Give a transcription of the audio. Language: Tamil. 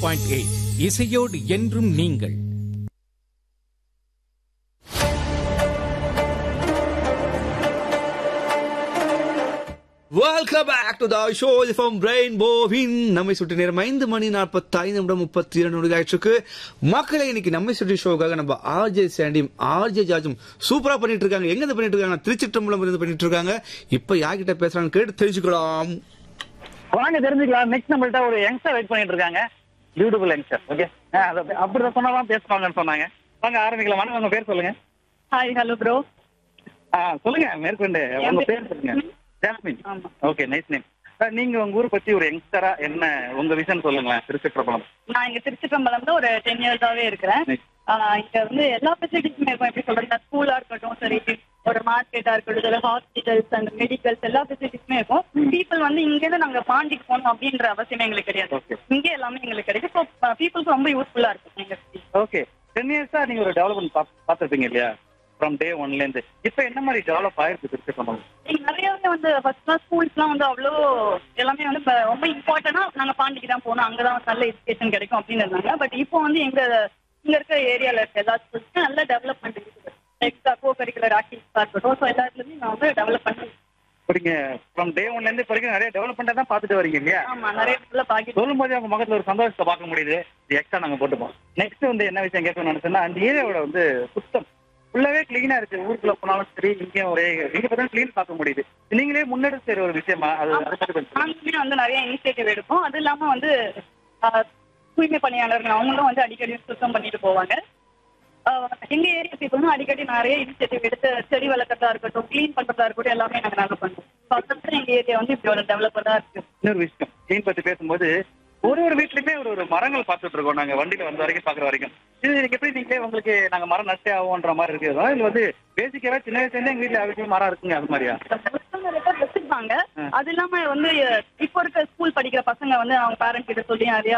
பாயிண்ட் எயிட் இசையோடு என்றும் நீங்கள் welcome back to the show from பிரெயின் போவின் நம்மை சுற்றி நேரம் ஐந்து மணி நாற்பத்தி ஐந்து நிமிடம் முப்பத்தி இரண்டு நொடி ஆயிடுச்சு மக்களை இன்னைக்கு நம்மை சுற்றி ஷோக்காக நம்ம ஆர்ஜே சாண்டியும் ஆர்ஜே ஜார்ஜும் சூப்பரா பண்ணிட்டு இருக்காங்க எங்க இருந்து பண்ணிட்டு இருக்காங்க திருச்சிற்றம்பலம் இருந்து பண்ணிட்டு இருக்காங்க இப்ப யார்கிட்ட பேசுறான்னு கேட்டு தெரிஞ்சுக்கலாம் வாங்க தெரிஞ்சுக்கலாம் நெக்ஸ்ட் நம்மள்ட்ட ஒரு யங்ஸ்டர் வெயிட் பண்ணிட்டு இருக்காங்க பியூட்டிஃபுல் யங்ஸ்டர் ஓகே அப்படிதான் சொன்னாதான் பேசுவாங்கன்னு சொன்னாங்க வாங்க ஆரம்பிக்கலாம் வணக்கம் உங்க பேர் சொல்லுங்க ஹாய் ஹலோ ப்ரோ ஆ சொல்லுங்க மேற்கொண்டு என் உங்க பேர் பேர் சொல்லுங்க ஜாஸ்மின் ஆமா. ஓகே நைஸ் நேம் நீங்க உங்க ஊர் பத்தி ஒரு யங்ஸ்டரா என்ன உங்க விஷன் சொல்லுங்களேன் திருச்சிற்றப்பலம் நான் இங்க திருச்சிற்றம்பலம்ல ஒரு டென் இயர்ஸாவே இருக்கிறேன் Nice. ஆஹ் இங்க வந்து எல்லா ஃபெசிலிட்டிஸுமே இருக்கும் எப்படி சொல்றது ஸ்கூலா இருக்கட்டும் சரி ஒரு மார்க்கெட்டா இருக்கட்டும் இல்ல ஹாஸ்பிட்டல்ஸ் அண்ட் மெடிக்கல்ஸ் எல்லா ஃபெசிலிட்டிஸுமே இருக்கும் பீப்புள் வந்து இங்க இருந்து நாங்க பாண்டிக்கு போகணும் அப்படின்ற அவசியமே எங்களுக்கு கிடையாது Okay. இங்கே எல்லாமே எங்களுக்கு கிடைக்கும் ஸோ பீப்புளுக்கு ரொம்ப யூஸ்ஃபுல்லா இருக்கும் எங்க city. ஓகே டென் இயர்ஸா நீங்க ஒரு டெவலப்மெண்ட் பார்த்துருப்பீங்க இல்லையா ஃப்ரம் டே ஒன்ல இருந்து இப்போ என்ன மாதிரி டெவலப் ஆயிருக்கு திருச்சிற்றப்பலம் இங்க நிறையவே வந்து ஃபர்ஸ்ட் ஸ்கூல்ஸ்லாம் வந்து அவ்வளோ எல்லாமே வந்து இப்ப ரொம்ப இம்பார்ட்டனா நாங்க பாண்டிக்கு தான் போகணும் அங்கதான் நல்ல எஜுகேஷன் கிடைக்கும் அப்படின்னு இருந்தாங்க பட் இப்போ வந்து எங்க இங்க இருக்க ஏரியால இருக்க எல்லா ஸ்கூல்ஸுமே நல்ல டெவலப்மெண்ட் இருக்குது எக்ஸ்ட்ரா கோ கரிக்குலர் ஆக்டிவிட்டிஸா இருக்கட்டும் ஸோ எல்லா இடத்துலயும் நான் வந்து டெவலப் பண்ணி இப்போ நீங்க ஃப்ரம் டே ஒன்ல இருந்து இப்போ வரைக்கும் நிறைய டெவலப்மெண்ட்டாக தான் பார்த்துட்டு வரீங்க இல்லையா ஆமா நிறைய இடத்துல பாக்கி சொல்லும் போது அவங்க முகத்துல ஒரு சந்தோஷத்தை பார்க்க முடியுது இது எக்ஸ்ட்ரா நாங்க போட்டுப்போம் நெக்ஸ்ட் வந்து என்ன விஷயம் கேட்கணும்னு நினைச்சோம்னா அந்த ஏரியாவோட வந்து சுத்தம் ஃபுல்லாவே கிளீனா இருக்கு ஊருக்குள்ள போனாலும் சரி இங்கேயும் ஒரே நீங்க பார்த்தா கிளீன் பார்க்க முடியுது நீங்களே முன்னெடுத்து செய்யற ஒரு விஷயமா அது அதை பத்தி கொஞ்சம் சொல்லுங்க. நாங்களுமே வந்து நிறைய இனிஷியேட்டிவ் எடுப்போம் அது இல்லாம வந்து ஆஹ், தூய்மை பணியாளர்கள் அவங்களும் வந்து அடிக்கடி சுத்தம் பண்ணிட்டு போவாங்க ஆஹ், எங்க ஏரியா பீப்புளும் அடிக்கடி நிறைய இனிஷியேட்டிவ் எடுத்து செடி வளர்க்கறதா இருக்கட்டும் க்ளீன் பண்றதா இருக்கட்டும் எல்லாமே நாங்க நாங்க பண்ணுவோம் So, அதனால எங்க ஏரியா வந்து இப்படி ஒரு டெவலப்பரா இருக்கு இன்னொரு விஷயம் கிளீன் பத்தி பேசும்போது ஒரு ஒரு வீட்லயுமே ஒரு ஒரு மரங்கள் பார்த்துட்டு இருக்கோம் நாங்க வண்டியில வந்த வரைக்கும் பாக்குற வரைக்கும் இது எனக்கு எப்படி நீங்களே உங்களுக்கு நாங்க மரம் நட்டே ஆகும்ன்ற மாதிரி இருக்குதா இல்ல வந்து பேசிக்காவே சின்ன வயசுல இருந்தே எங்க வீட்டுல அவசியம் மரம் இருக்குங்க அது மாதிரியா வச்சிருப்பாங்க அது இல்லாம வந்து இப்போ இருக்க ஸ்கூல் படிக்கிற பசங்க வந்து அவங்க பேரண்ட் கிட்ட சொல்லி நிறைய